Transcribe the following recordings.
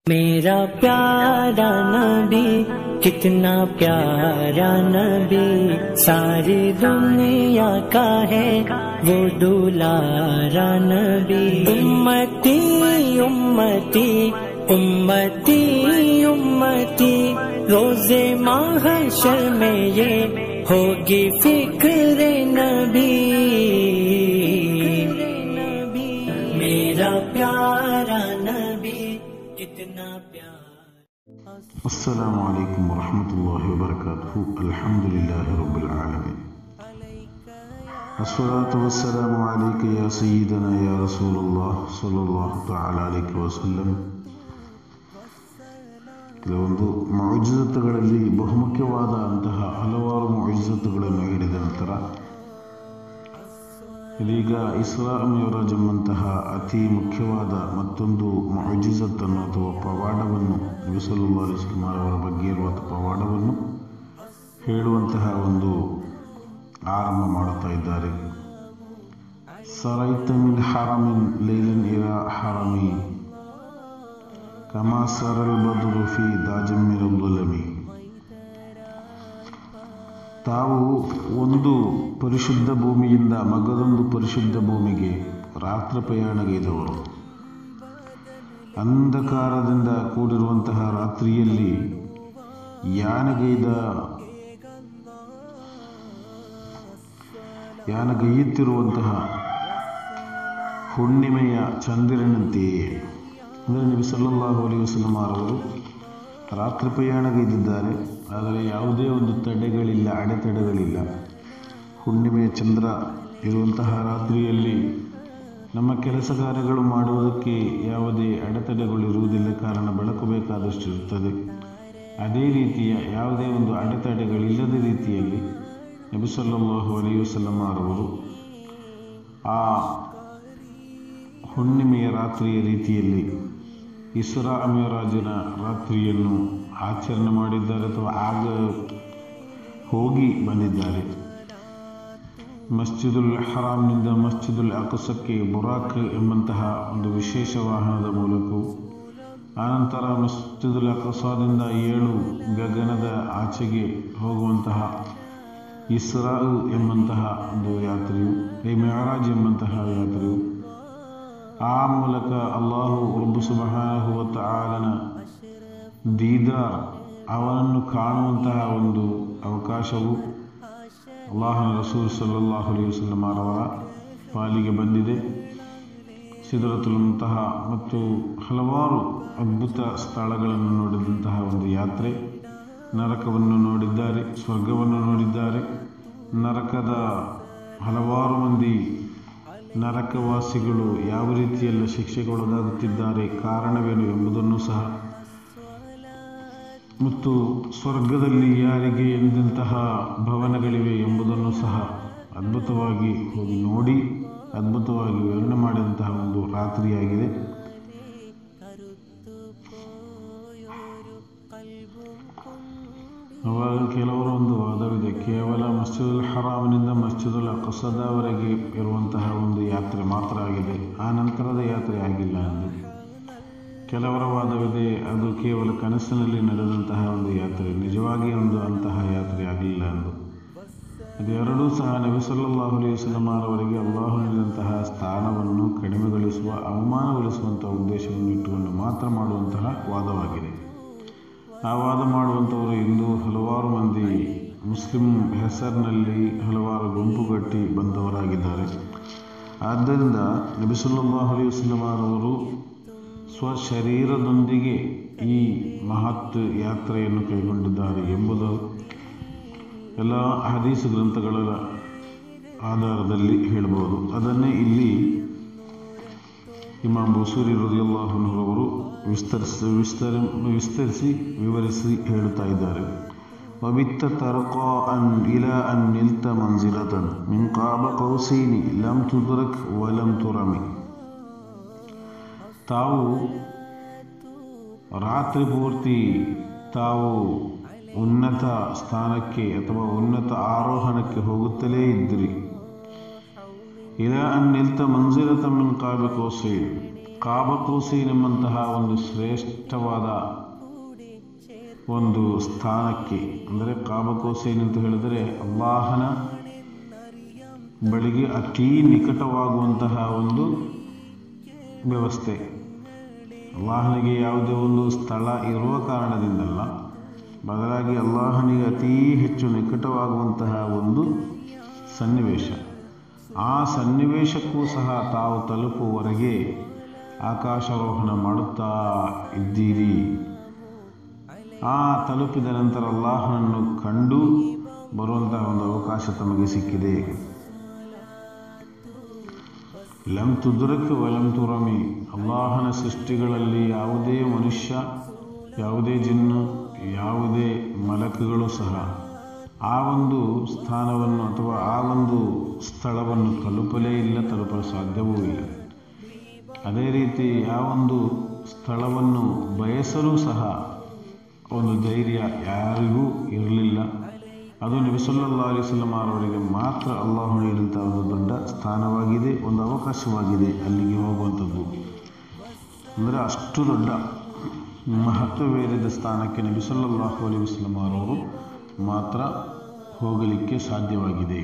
मेरा प्यारा नबी कितना प्यारा नबी सारी दुनिया का है वो दुलारा नबी उम्मती उम्मती उम्मती उम्मती रोजे माहशर में ये होगी फिक्र नबी मेरा प्यारा नबी कितना प्यारा السلام عليكم ورحمة الله وبركاته الحمد لله رب العالمين الصلاة والسلام عليك يا سيدنا يا رسول الله صلى الله تعالى عليه وسلم ಕೆಲವೊಂದು ಮುಜಿಜತ್ತುಗಳಲ್ಲಿ ಬಹುಮುಖ್ಯವಾದ ಅಂತಹ ಹಲವಾರು ಮುಜಿಜತ್ತುಗಳನ್ನು ಹೇಳಿದ ನಂತರ ಇದೀಗ ಇಸ್ರಾ ಮಿಯರಾಜ್ ಎಂಬಂತಹ ಅತಿ ಮುಖ್ಯವಾದ ಮತ್ತೊಂದು ಮುಜಿಜತ್ತನ್ನು ಅಥವಾ ಪವಾಡವನ್ನು ನಬಿಸಲ್ಲಾ ಅಲಿಸ್ಲಾಂ ಅವರ ಬಗ್ಗೆ ಇರುವ ಪವಾಡವನ್ನು ಹೇಳುವಂತಹ ಒಂದು ಆರಂಭ ಮಾಡುತ್ತಾ ಇದ್ದಾರೆ ಸರೈತ ಮಿನ್ ಹರಮಿನ್ ಲೈಲಿನ್ ಇರಾ ಹರಮಿ ಕಮಾ ಸರಲ್ ಬದುರು ಫಿ ದಾಜಮ್ಮಿರಲ್ಲಮಿ ತಾವು ಒಂದು ಪರಿಶುದ್ಧ ಭೂಮಿಯಿಂದ ಮಗದೊಂದು ಪರಿಶುದ್ಧ ಭೂಮಿಗೆ ರಾತ್ರಿ ಪ್ರಯಾಣಗೈದವರು ಅಂಧಕಾರದಿಂದ ಕೂಡಿರುವಂತಹ ರಾತ್ರಿಯಲ್ಲಿ ಯಾನಗೈದ ಯಾನಗೈಯುತ್ತಿರುವಂತಹ ಹುಣ್ಣಿಮೆಯ ಚಂದಿರನಂತೆಯೇ ಅಂದರೆ ನಬಿ ಸಲ್ಲಲ್ಲಾಹು ಅಲೈಹಿ ವಸಲ್ಲಮಾರವರು ರಾತ್ರಿ ಪ್ರಯಾಣಗೈದಿದ್ದಾರೆ ಆದರೆ ಯಾವುದೇ ಒಂದು ತಡೆಗಳಿಲ್ಲ ಅಡೆತಡೆಗಳಿಲ್ಲ ಹುಣ್ಣಿಮೆಯ ಚಂದ್ರ ಇರುವಂತಹ ರಾತ್ರಿಯಲ್ಲಿ ನಮ್ಮ ಕೆಲಸ ಕಾರ್ಯಗಳು ಮಾಡುವುದಕ್ಕೆ ಯಾವುದೇ ಅಡೆತಡೆಗಳು ಇರುವುದಿಲ್ಲ ಕಾರಣ ಬೆಳಕು ಬೇಕಾದಷ್ಟು ಇರುತ್ತದೆ ಅದೇ ರೀತಿಯ ಯಾವುದೇ ಒಂದು ಅಡೆತಡೆಗಳಿಲ್ಲದ ರೀತಿಯಲ್ಲಿ ನಬಿ ಸಲ್ಲಲ್ಲಾಹು ಅಲೈಹಿ ವಸಲ್ಲಮಾರವರು ಆ ಹುಣ್ಣಿಮೆಯ ರಾತ್ರಿಯ ರೀತಿಯಲ್ಲಿ ಇಸ್ರಾ ಅಮಿರಾಜನ ರಾತ್ರಿಯನ್ನು ಆಚರಣೆ ಮಾಡಿದ್ದಾರೆ ಅಥವಾ ಆಗ ಹೋಗಿ ಬಂದಿದ್ದಾರೆ ಮಸ್ಜಿದುಲ್ ಹರಾಮ್ನಿಂದ ಮಸ್ಜಿದುಲ್ ಅಕಸಕ್ಕೆ ಬುರಾಕ್ ಎಂಬಂತಹ ಒಂದು ವಿಶೇಷ ವಾಹನದ ಮೂಲಕವೂ ಆನಂತರ ಮಸ್ಜಿದುಲ್ ಅಕಸಾದಿಂದ ಏಳು ಗಗನದ ಆಚೆಗೆ ಹೋಗುವಂತಹ ಇಸ್ರಾ ಎಂಬಂತಹ ಒಂದು ಯಾತ್ರೆಯು ಈ ಮೆಹರಾಜ್ ಎಂಬಂತಹ ಯಾತ್ರೆಯು ಆ ಮೂಲಕ ಅಲ್ಲಾಹು ರಬ್ಬು ಸುಬಹಾನಹುವತ್ತ ಆಲನ ದೀದಾರ್ ಅವನನ್ನು ಕಾಣುವಂತಹ ಒಂದು ಅವಕಾಶವು ಅಲ್ಲಾಹನ ರಸೂಲ್ ಸಲ್ಲಲ್ಲಾಹು ಅಲೈಹಿ ವಸಲ್ಲಂ ಅವರ ಪಾಲಿಗೆ ಬಂದಿದೆ ಸಿದರತುಲಂತಹ ಮತ್ತು ಹಲವಾರು ಅದ್ಭುತ ಸ್ಥಳಗಳನ್ನು ನೋಡಿದಂತಹ ಒಂದು ಯಾತ್ರೆ ನರಕವನ್ನು ನೋಡಿದ್ದಾರೆ ಸ್ವರ್ಗವನ್ನು ನೋಡಿದ್ದಾರೆ ನರಕದ ಹಲವಾರು ಮಂದಿ ನರಕವಾಸಿಗಳು ಯಾವ ರೀತಿಯೆಲ್ಲ ಶಿಕ್ಷೆಗೊಳಗಾಗುತ್ತಿದ್ದಾರೆ ಕಾರಣವೇನು ಎಂಬುದನ್ನು ಸಹ ಮತ್ತು ಸ್ವರ್ಗದಲ್ಲಿ ಯಾರಿಗೆ ಎಂದಂತಹ ಭವನಗಳಿವೆ ಎಂಬುದನ್ನು ಸಹ ಅದ್ಭುತವಾಗಿ ಹೋಗಿ ನೋಡಿ ಅದ್ಭುತವಾಗಿ ವಿವರಣೆ ಮಾಡಿದಂತಹ ಒಂದು ರಾತ್ರಿಯಾಗಿದೆ ಅವಾಗ ಕೆಲವರ ಒಂದು ವಾದವಿದೆ ಕೇವಲ ಮಸ್ಜಿದುಲ್ ಹರಾಮಿನಿಂದ ಮಸ್ಜಿದುಲ್ ಅಕಸದವರೆಗೆ ಇರುವಂತಹ ಒಂದು ಯಾತ್ರೆ ಮಾತ್ರ ಆಗಿದೆ ಆ ನಂತರದ ಯಾತ್ರೆ ಆಗಿಲ್ಲ ಎಂದು ಕೆಲವರ ವಾದವಿದೆ ಅದು ಕೇವಲ ಕನಸಿನಲ್ಲಿ ನಡೆದಂತಹ ಒಂದು ಯಾತ್ರೆ ನಿಜವಾಗಿ ಒಂದು ಅಂತಹ ಯಾತ್ರೆ ಆಗಲಿಲ್ಲ ಎಂದು ಇದೆರಡೂ ಸಹ ನಬಿ ಸಲ್ಲಲ್ಲಾಹು ಅಲೈಹಿ ವಸಲ್ಲಮರವರಿಗೆ ಅಲ್ಲಾಹು ನೀಡಿದಂತಹ ಸ್ಥಾನವನ್ನು ಕಡಿಮೆಗೊಳಿಸುವ ಅವಮಾನಗೊಳಿಸುವಂತಹ ಉದ್ದೇಶವನ್ನು ಇಟ್ಟುಕೊಂಡು ಮಾತ್ರ ಮಾಡುವಂತಹ ವಾದವಾಗಿದೆ ಆ ವಾದ ಮಾಡುವಂಥವರು ಇಂದು ಹಲವಾರು ಮಂದಿ ಮುಸ್ಲಿಂ ಹೆಸರಿನಲ್ಲಿ ಹಲವಾರು ಗುಂಪುಗಟ್ಟಿ ಬಂದವರಾಗಿದ್ದಾರೆ ಆದ್ದರಿಂದ ನಬಿಸುಲ್ಲಾಹು ಅಲೈಹಿ ವಸಲ್ಲಮರವರು ಸ್ವಶರೀರದೊಂದಿಗೆ ಈ ಮಹತ್ ಯಾತ್ರೆಯನ್ನು ಕೈಗೊಂಡಿದ್ದಾರೆ ಎಂಬುದು ಎಲ್ಲ ಹದೀಸ್ ಗ್ರಂಥಗಳ ಆಧಾರದಲ್ಲಿ ಹೇಳಬಹುದು ಅದನ್ನೇ ಇಲ್ಲಿ ಇಮಾಮ್ ಬಸೂರಿ ರದಿಯಲ್ಲಾಹುನವರು ವಿಸ್ತರಿಸಿ ವಿಸ್ತರ ವಿಸ್ತರಿಸಿ ವಿವರಿಸಿ ಹೇಳುತ್ತಾ ಇದ್ದಾರೆ وبت ترقاء إلى أن نلت منزلة من قاب قوسين لم تدرك ولم ترمي ತಾವು ರಾತ್ರಿ ಪೂರ್ತಿ ತಾವು ಉನ್ನತ ಸ್ಥಾನಕ್ಕೆ ಅಥವಾ ಉನ್ನತ ಆರೋಹಣಕ್ಕೆ ಹೋಗುತ್ತಲೇ ಇದ್ದಿರಿ ಇಲ ಅನ್ ನಿಲ್ತ ಮಂಜಿರತ ಮಿನ್ ಕಾಬಿ ಕೋಸೈನ್ ಕಾಬಕೂಸಿನೆಂಬಂತಹ ಒಂದು ಶ್ರೇಷ್ಠವಾದ ಒಂದು ಸ್ಥಾನಕ್ಕೆ ಅಂದರೆ ಕಾಬಕೋಸೇನ್ ಅಂತ ಹೇಳಿದರೆ ಅಲ್ಲಾಹನ ಬಳಿಗೆ ಅತೀ ನಿಕಟವಾಗುವಂತಹ ಒಂದು ವ್ಯವಸ್ಥೆ ಅಲ್ಲಾಹನಿಗೆ ಯಾವುದೇ ಒಂದು ಸ್ಥಳ ಇರುವ ಕಾರಣದಿಂದಲ್ಲ ಬದಲಾಗಿ ಅಲ್ಲಾಹನಿಗೆ ಅತೀ ಹೆಚ್ಚು ನಿಕಟವಾಗುವಂತಹ ಒಂದು ಸನ್ನಿವೇಶ ಆ ಸನ್ನಿವೇಶಕ್ಕೂ ಸಹ ತಾವು ತಲುಪುವವರೆಗೆ ಆಕಾಶಾರೋಹಣ ಮಾಡುತ್ತಾ ಇದ್ದೀರಿ ಆ ತಲುಪಿದ ನಂತರ ಅಲ್ಲಾಹನನ್ನು ಕಂಡು ಬರುವಂತಹ ಒಂದು ಅವಕಾಶ ತಮಗೆ ಸಿಕ್ಕಿದೆ ಲಂ ತುದುರಕ್ಕೆ ವಲಂ ತುರಮಿ ಅಲ್ಲಾಹನ ಸೃಷ್ಟಿಗಳಲ್ಲಿ ಯಾವುದೇ ಮನುಷ್ಯ ಯಾವುದೇ ಜಿನ್ನು ಯಾವುದೇ ಮಲಕುಗಳು ಸಹ ಆ ಒಂದು ಸ್ಥಾನವನ್ನು ಅಥವಾ ಆ ಒಂದು ಸ್ಥಳವನ್ನು ತಲುಪಲೇ ಇಲ್ಲ ತಲುಪಲು ಸಾಧ್ಯವೂ ಇಲ್ಲ ಅದೇ ರೀತಿ ಆ ಒಂದು ಸ್ಥಳವನ್ನು ಬಯಸಲು ಸಹ ಒಂದು ಧೈರ್ಯ ಯಾರಿಗೂ ಇರಲಿಲ್ಲ ಅದು ನಬಿಸಲ್ಲಾ ಅಲಿಸ್ಲಾಂ ಅವರಿಗೆ ಮಾತ್ರ ಅಲ್ಲಾಹು ನೀಡಿದಂಥ ಒಂದು ದೊಡ್ಡ ಸ್ಥಾನವಾಗಿದೆ ಒಂದು ಅವಕಾಶವಾಗಿದೆ ಅಲ್ಲಿಗೆ ಹೋಗುವಂಥದ್ದು ಅಂದರೆ ಅಷ್ಟು ದೊಡ್ಡ ಮಹತ್ವವೇರಿದ ಸ್ಥಾನಕ್ಕೆ ನಬಿಸಲ್ಲಾಹು ಅಲಿ ವಸ್ಲಂ ಅವರು ಮಾತ್ರ ಹೋಗಲಿಕ್ಕೆ ಸಾಧ್ಯವಾಗಿದೆ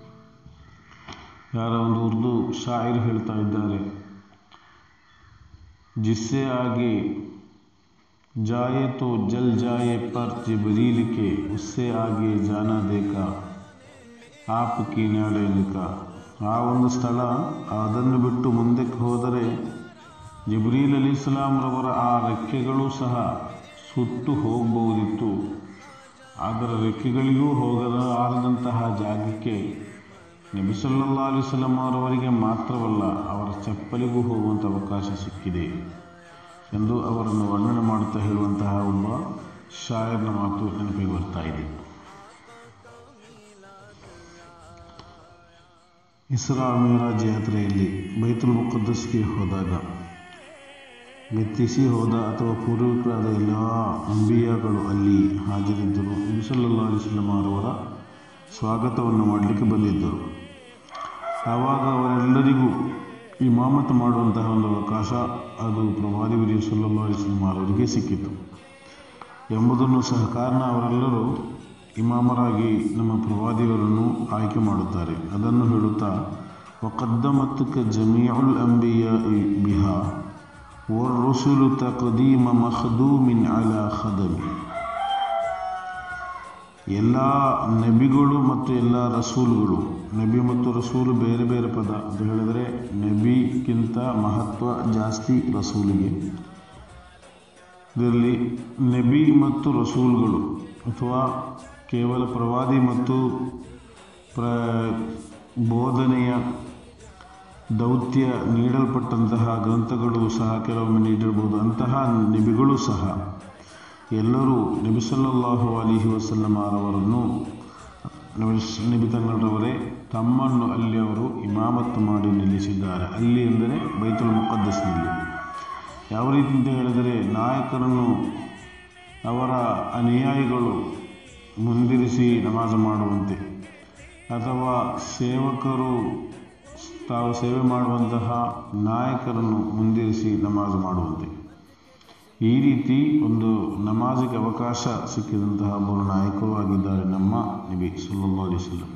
ಯಾರ ಒಂದು ಉರ್ದು ಶಾಯರ್ ಹೇಳ್ತಾ ಇದ್ದಾರೆ जिससे आगे जाए तो जल जाए पर जिबरील के उससे आगे जाना देखा ಆಪಕಿ ನ್ಯಾಳೇನಿಕ ಆ ಒಂದು ಸ್ಥಳ ಅದನ್ನು ಬಿಟ್ಟು ಮುಂದಕ್ಕೆ ಹೋದರೆ ಜಿಬ್ರೀಲ್ ಅಲಿ ಇಸ್ಲಾಂರವರ ಆ ರೆಕ್ಕೆಗಳು ಸಹ ಸುಟ್ಟು ಹೋಗಬಹುದಿತ್ತು ಅದರ ರೆಕ್ಕೆಗಳಿಗೂ ಹೋಗದ ಆರದಂತಹ ಜಾಗಕ್ಕೆ ನಬಿಸಲ್ಲಾ ಅಲಿಸ್ಲಾಂ ಅವರವರಿಗೆ ಮಾತ್ರವಲ್ಲ ಅವರ ಚಪ್ಪಲಿಗೂ ಹೋಗುವಂಥ ಅವಕಾಶ ಸಿಕ್ಕಿದೆ ಎಂದು ಅವರನ್ನು ವರ್ಣನೆ ಮಾಡುತ್ತಾ ಹೇಳುವಂತಹ ಒಬ್ಬ ಶಾಯರ್ನ ಮಾತು ನೆನಪಿಗೆ ಬರ್ತಾ ಇದೆ ಇಸ್ರಾ ಮಿರಾಜ್ ಯಾತ್ರೆಯಲ್ಲಿ ಬೈತುಲ್ ಮುಖದ್ದಸ್ಗೆ ಹೋದಾಗ ಮೆತ್ತಿಸಿ ಹೋದ ಅಥವಾ ಪೂರ್ವಿಕರಾದ ಎಲ್ಲ ಅಂಬಿಯಾಗಳು ಅಲ್ಲಿ ಹಾಜರಿದ್ದರು ನಬಿಸಲ್ಲಾ ಅಲಿಸ್ಲಾಂ ಅವರವರ ಸ್ವಾಗತವನ್ನು ಮಾಡಲಿಕ್ಕೆ ಬಂದಿದ್ದರು ಆವಾಗ ಅವರೆಲ್ಲರಿಗೂ ಇಮಾಮತ್ ಮಾಡುವಂತಹ ಒಂದು ಅವಕಾಶ ಅದು ಪ್ರವಾದಿ ವಿರಿಯ ಸಲ್ಲಾ ಅಲಿಸ್ಲಾಂ ಅವರಿಗೆ ಸಿಕ್ಕಿತು ಎಂಬುದನ್ನು ಸಹ ಕಾರಣ ಅವರೆಲ್ಲರೂ ಇಮಾಮರಾಗಿ ನಮ್ಮ ಪ್ರವಾದಿಯವರನ್ನು ಆಯ್ಕೆ ಮಾಡುತ್ತಾರೆ ಅದನ್ನು ಹೇಳುತ್ತಾ ವಕದ್ದಮತ್ತಕ ಜಮೀಉಲ್ ಅಂಬಿಯ ಬಿಹಾ والرسل تقديم مخدوم على خدم ಎಲ್ಲ ನಬಿಗಳು ಮತ್ತು ಎಲ್ಲ ರಸೂಲುಗಳು ನಬಿ ಮತ್ತು ರಸೂಲು ಬೇರೆ ಬೇರೆ ಪದ ಅಂತ ಹೇಳಿದರೆ ನಬಿಗಿಂತ ಮಹತ್ವ ಜಾಸ್ತಿ ರಸೂಲಿಗೆ ಇದರಲ್ಲಿ ನಬಿ ಮತ್ತು ರಸೂಲ್ಗಳು ಅಥವಾ ಕೇವಲ ಪ್ರವಾದಿ ಮತ್ತು ಪ್ರ ಬೋಧನೆಯ ದೌತ್ಯ ನೀಡಲ್ಪಟ್ಟಂತಹ ಗ್ರಂಥಗಳು ಸಹ ಕೆಲವೊಮ್ಮೆ ನೀಡಿರ್ಬೋದು ಅಂತಹ ನಬಿಗಳು ಸಹ ಎಲ್ಲರೂ ನಬಿಸಲ್ಲಾಹು ಅಲಿಹಿ ವಸಲ್ಲಮಾರವರನ್ನು ನಬಿ ತಂಗಳರವರೇ ತಮ್ಮನ್ನು ಅಲ್ಲಿ ಅವರು ಇಮಾಮತ್ತು ಮಾಡಿ ನಿಲ್ಲಿಸಿದ್ದಾರೆ ಅಲ್ಲಿ ಎಂದರೆ ಬೈತುಲ್ ಮುಖದ್ದಸ್ನಲ್ಲಿ ಯಾವ ರೀತಿ ಅಂತ ಹೇಳಿದರೆ ನಾಯಕರನ್ನು ಅವರ ಅನುಯಾಯಿಗಳು ಮುಂದಿರಿಸಿ ನಮಾಜ ಮಾಡುವಂತೆ ಅಥವಾ ಸೇವಕರು ತಾವು ಸೇವೆ ಮಾಡುವಂತಹ ನಾಯಕರನ್ನು ಮುಂದಿರಿಸಿ ನಮಾಜ್ ಮಾಡುವಂತೆ ಈ ರೀತಿ ಒಂದು ನಮಾಜಿಗೆ ಅವಕಾಶ ಸಿಕ್ಕಿದಂತಹ ಒಬ್ಬರು ನಾಯಕರು ಆಗಿದ್ದಾರೆ ನಮ್ಮ ನಬಿ ಸಲ್ಲಾ ಅಲಿಸ್ಲಂ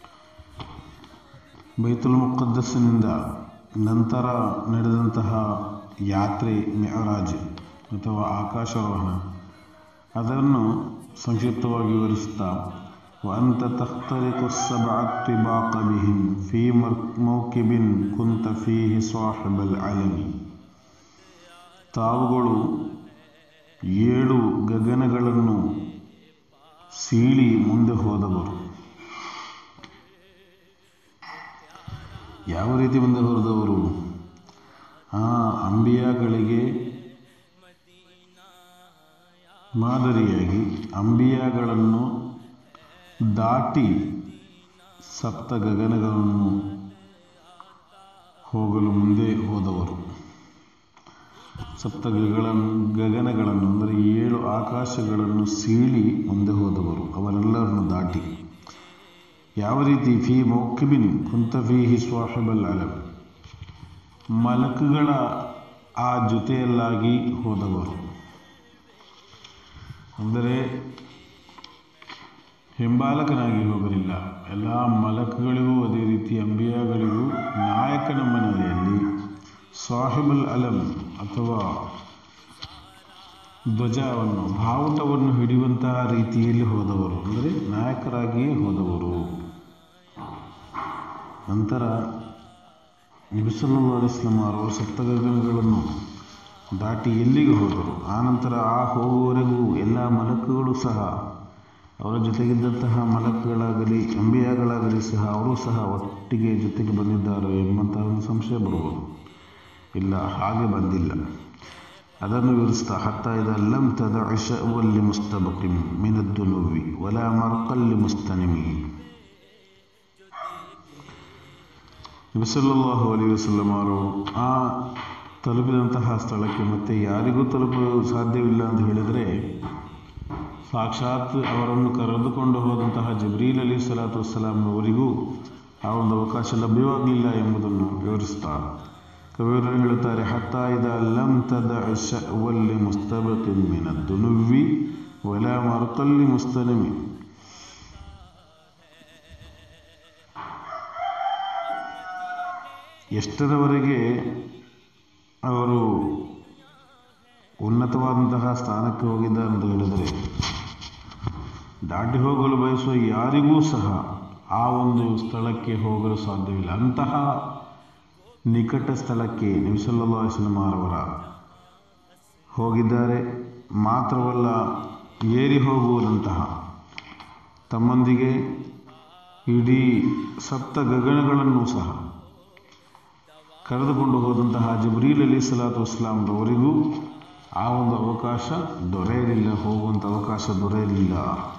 ಬೈತುಲ್ ಮುಖದ್ದಸ್ಸಿನಿಂದ ನಂತರ ನಡೆದಂತಹ ಯಾತ್ರೆ ಮೆಹರಾಜ್ ಅಥವಾ ಆಕಾಶಾರೋಹಣ ಅದನ್ನು ಸಂಕ್ಷಿಪ್ತವಾಗಿ ವಿವರಿಸುತ್ತಾ وأنت تخترق السبع الطباق بهم في موكب كنت فيه صاحب العلم ತಾವುಗಳು ಏಳು ಗಗನಗಳನ್ನು ಸೀಳಿ ಮುಂದೆ ಹೋದವರು ಯಾವ ರೀತಿ ಮುಂದೆ ಹೋದವರು ಆ ಅಂಬಿಯಾಗಳಿಗೆ ಮಾದರಿಯಾಗಿ ಅಂಬಿಯಾಗಳನ್ನು ದಾಟಿ ಸಪ್ತ ಗಗನಗಳನ್ನು ಹೋಗಲು ಮುಂದೆ ಹೋದವರು ಸಪ್ತ ಗಗಗಳನ್ನು ಗಗನಗಳನ್ನು ಅಂದರೆ ಏಳು ಆಕಾಶಗಳನ್ನು ಸೀಳಿ ಮುಂದೆ ಹೋದವರು ಅವರೆಲ್ಲರನ್ನು ದಾಟಿ ಯಾವ ರೀತಿ ಫಿ ಮೌಕಿಬಿನ್ ಕುಂತ ಫೀಹಿ ಸ್ವಾಹಿಬಲ್ ಅಲಂ ಮಲಕುಗಳ ಆ ಜೊತೆಯಲ್ಲಾಗಿ ಹೋದವರು ಅಂದರೆ ಹಿಂಬಾಲಕನಾಗಿ ಹೋಗಲಿಲ್ಲ ಎಲ್ಲ ಮಲಕಗಳಿಗೂ ಅದೇ ರೀತಿ ಅಂಬಿಯಾಗಳಿಗೂ ನಾಯಕನ ಮನೆಯಲ್ಲಿ ಸಾಹಿಬಲ್ ಅಲಂ ಅಥವಾ ಧ್ವಜವನ್ನು ಬಾವುಟವನ್ನು ಹಿಡಿಯುವಂತಹ ರೀತಿಯಲ್ಲಿ ಹೋದವರು ಅಂದರೆ ನಾಯಕರಾಗಿಯೇ ಹೋದವರು ನಂತರ ನಬಿಸಲ್ಲು ಅಲಿಸ್ಲಾಂ ಅವರು ಸಪ್ತಗಗನಗಳನ್ನು ದಾಟಿ ಎಲ್ಲಿಗೆ ಹೋದರು ಆನಂತರ ಆ ಹೋಗುವವರೆಗೂ ಎಲ್ಲ ಮಲಕುಗಳು ಸಹ ಅವರ ಜೊತೆಗಿದ್ದಂತಹ ಮಲಕುಗಳಾಗಲಿ ಅಂಬಿಯಾಗಳಾಗಲಿ ಸಹ ಅವರು ಸಹ ಒಟ್ಟಿಗೆ ಜೊತೆಗೆ ಬಂದಿದ್ದಾರೆ ಎಂಬಂತಹ ಒಂದು ಸಂಶಯ ಬರ್ಬೋದು ಇಲ್ಲ ಹಾಗೆ ಬಂದಿಲ್ಲ ಅದನ್ನು ವಿವರಿಸ್ತಾ ಹತ್ತ ಇದ ಲಂ ತದ ಅಶವಲ್ಲಿ ಮುಸ್ತಬಕಿಂ ಮಿನದ್ದು ನುವ್ವಿ ವಲ ಮರ್ಕಲ್ಲಿ ಮುಸ್ತನಿಮಿ ನಬಿಸಲ್ಲಾಹು ಅಲಿ ವಸಲ್ಲಂ ಅವರು ಆ ತಲುಪಿದಂತಹ ಸ್ಥಳಕ್ಕೆ ಮತ್ತೆ ಯಾರಿಗೂ ತಲುಪಲು ಸಾಧ್ಯವಿಲ್ಲ ಅಂತ ಹೇಳಿದರೆ ಸಾಕ್ಷಾತ್ ಅವರನ್ನು ಕರೆದುಕೊಂಡು ಹೋದಂತಹ ಜಬ್ರೀಲ್ ಅಲಿ ಸಲಾತು ವಸ್ಸಲಾಂರವರಿಗೂ ಆ ಒಂದು ಅವಕಾಶ ಲಭ್ಯವಾಗಲಿಲ್ಲ ಎಂಬುದನ್ನು ವಿವರಿಸ್ತಾ ಕವಿಯವರು ಹೇಳುತ್ತಾರೆ ಹತ್ತ ಇದ ಲಂ ತದ ಶವಲ್ಲಿ ಮುಸ್ತಬಕಿನ್ ಮಿನದ್ದು ನುವ್ವಿ ವಲ ಮರುಕಲ್ಲಿ ಮುಸ್ತನಿಮಿ ಎಷ್ಟರವರೆಗೆ ಅವರು ಉನ್ನತವಾದಂತಹ ಸ್ಥಾನಕ್ಕೆ ಹೋಗಿದ್ದಾರೆ ಅಂತ ಹೇಳಿದರೆ ದಾಟಿ ಹೋಗಲು ಬಯಸುವ ಯಾರಿಗೂ ಸಹ ಆ ಒಂದು ಸ್ಥಳಕ್ಕೆ ಹೋಗಲು ಸಾಧ್ಯವಿಲ್ಲ ಅಂತಹ ನಿಕಟ ಸ್ಥಳಕ್ಕೆ ನಿಮಿಸಲ್ಲಾಸ್ಲಮಾರವರ ಹೋಗಿದ್ದಾರೆ ಮಾತ್ರವಲ್ಲ ಏರಿ ಹೋಗುವುದಂತಹ ತಮ್ಮೊಂದಿಗೆ ಇಡೀ ಸಪ್ತ ಗಗನಗಳನ್ನು ಸಹ ಕರೆದುಕೊಂಡು ಹೋದಂತಹ ಜಬ್ರೀಲ್ ಅಲಿ ಸಲಾತು ವಸ್ಲಾಂರವರಿಗೂ ಆ ಒಂದು ಅವಕಾಶ ದೊರೆಯಲಿಲ್ಲ ಹೋಗುವಂಥ ಅವಕಾಶ ದೊರೆಯಲಿಲ್ಲ